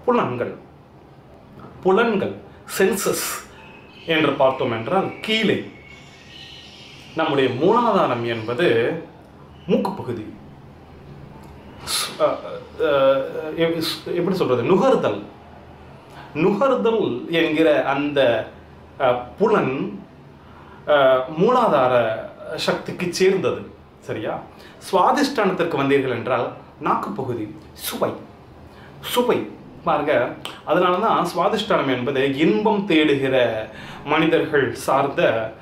புலன்கள் புலன்கள் சென்சஸ் என்று பார்த்தோம் என்றால் கீழே நம்முடைய மூலாதாரம் என்பது மூக்கு பகுதி ஸ்- அஹ், அஹ், எப்- எப்படி சொல்றது நுகர்தல் நுகர்தல் என்கிற அந்த அஹ், புலன் அஹ், மூலாதார சக்திக்கு சேர்ந்தது சரியா சுவாதிஷ்டானத்திற்கு வந்தீர்கள் என்றால் நாக்கு பகுதி சுவை சுவை பாருங்க அதனால தான் சுவாதிஷ்டானம் என்பது இன்பம் தேடுகிற மனிதர்கள் சார்ந்த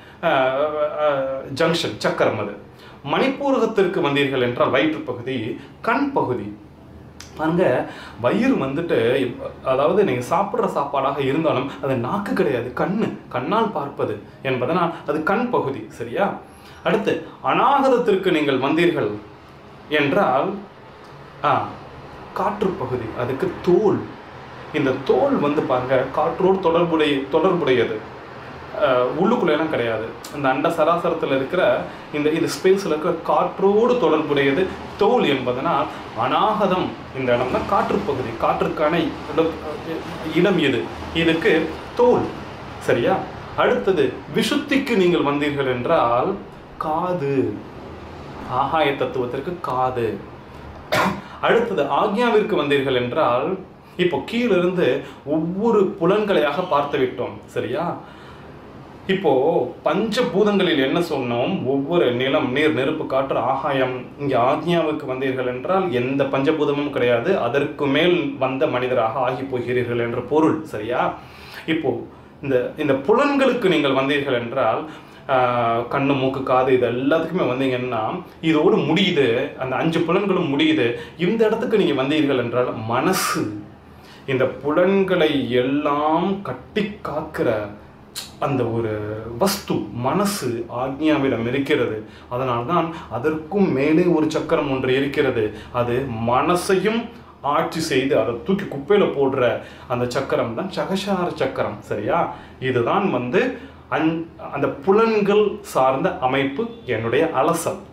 ஜங்ஷன் சக்கரம் அது மணிப்பூரகத்திற்கு வந்தீர்கள் என்றால் வயிற்றுப் பகுதி கண் பகுதி பாருங்க வயிறு வந்துட்டு இப்ப- அதாவது நீங்கள் சாப்பிட்ற சாப்பாடாக இருந்தாலும் அது நாக்கு கிடையாது கண்ணு கண்ணால் பார்ப்பது என்பதனால் அது கண் பகுதி சரியா அடுத்து அநாகதத்திற்கு நீங்கள் வந்தீர்கள் என்றால் ஆ காற்று பகுதி அதுக்கு தோல் இந்த தோல் வந்து பாருங்க காற்றோடு தொடர்புடைய தொடர்புடையது அஹ், உள்ளுக்குள்ளெல்லாம் கிடையாது இந்த அண்ட சராசரத்தில் இருக்கிற இந்த இது ஸ்பேஸில் இருக்கிற காற்றோடு தொடர்புடையது தோல் என்பதனால் அநாகதம் இந்த இடம் தான் காற்று பகுதி காற்றுக்கான இடம் இடம் எது இதுக்கு தோல் சரியா அடுத்தது விசுத்திக்கு நீங்கள் வந்தீர்கள் என்றால் காது ஆகாய தத்துவத்திற்கு காது அடுத்தது ஆக்ஞாவிற்கு வந்தீர்கள் என்றால் இப்போ கீழிருந்து ஒவ்வொரு புலன்களையாக பார்த்து விட்டோம் சரியா இப்போ பஞ்சபூதங்களில் என்ன சொன்னோம் ஒவ்வொரு நிலம் நீர் நெருப்பு காற்று ஆகாயம் இங்கே ஆக்ஞாவுக்கு வந்தீர்கள் என்றால் எந்த பஞ்சபூதமும் கிடையாது அதற்கு மேல் வந்த மனிதராக ஆகி போகிறீர்கள் என்ற பொருள் சரியா இப்போ இந்த இந்த புலன்களுக்கு நீங்கள் வந்தீர்கள் என்றால் ஆஹ், கண்ணு மூக்கு காது இது எல்லாத்துக்குமே வந்தீங்கன்னா இதோடு முடியுது அந்த அஞ்சு புலன்களும் முடியுது இந்த இடத்துக்கு நீங்கள் வந்தீர்கள் என்றால் மனசு இந்த புலன்களை எல்லாம் கட்டி காக்கிற அந்த ஒரு வஸ்து மனசு ஆக்ஞாவிடம் இருக்கிறது அதனால்தான் அதற்கும் மேலே ஒரு சக்கரம் ஒன்று இருக்கிறது அது மனசையும் ஆட்சி செய்து அதை தூக்கி குப்பையில போடுற அந்த சக்கரம் தான் சகசார சக்கரம் சரியா இதுதான் வந்து அந் அந்த புலன்கள் சார்ந்த அமைப்பு என்னுடைய அலசல்